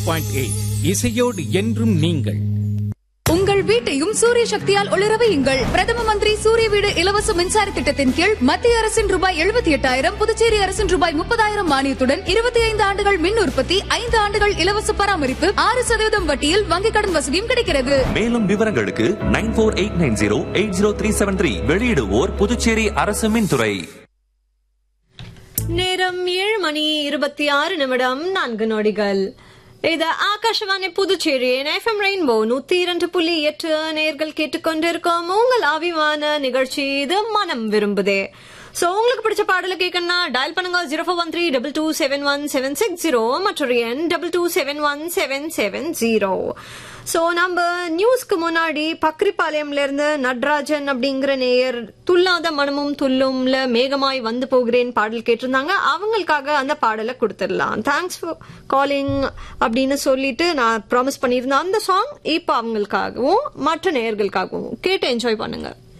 point eight இசையோடு என்றும் நீங்கள் உங்கள் வீட்டையும் சூரிய சக்தியால் ஒளிரவையுங்கள் பிரதம மந்திரி சூரிய வீடு இலவச மின்சார திட்டத்தின் கீழ் மத்திய அரசின் ரூபாய் எழுபத்தி எட்டாயிரம் புதுச்சேரி அரசின் ரூபாய் முப்பதாயிரம் மானியத்துடன் இருபத்தி ஐந்து ஆண்டுகள் மின் உற்பத்தி ஐந்து ஆண்டுகள் இலவச பராமரிப்பு ஆறு சதவீதம் வட்டியில் வங்கிக் கடன் வசதியும் கிடைக்கிறது மேலும் விவரங்களுக்கு nine four eight nine zero eight zero three seven three வெளியிடுவோர் புதுச்சேரி அரசு மின்துறை நேரம் ஏழு மணி இருபத்தி ஆறு நிமிடம் நான்கு நொடிகள் இது ஆகாஷவாணி புதுச்சேரி எஃப்எம் ரெயின்போ நூத்தி இரண்டு புள்ளி எட்டு நேர்கள் கேட்டுக்கொண்டிருக்கோம் உங்கள் அபிமான நிகழ்ச்சி இது மனம் விரும்புதே சோ உங்களுக்கு பிடிச்ச பாடல கேட்கணும்னா டயல் பண்ணுங்க zero four one three double two seven one seven six zero மற்றொரு எண் double two seven one seven seven zero so நம்ம நியூஸ்க்கு முன்னாடி பக்ரிபாளையம்ல இருந்து நட்ராஜன் அப்படிங்கிற நேயர் துல்லாத மனமும் துல்லும்ல மேகமாய் வந்து போகிறேன் பாடல் கேட்டிருந்தாங்க அவங்களுக்காக அந்த பாடலை கொடுத்துடலாம் தேங்க்ஸ் ஃபார் காலிங் அப்படின்னு சொல்லிட்டு நான் ப்ராமிஸ் பண்ணியிருந்தேன் அந்த சாங் இப்போ அவங்களுக்காகவும் மற்ற நேயர்களுக்காகவும் கேட்டு என்ஜாய் பண்ணுங்க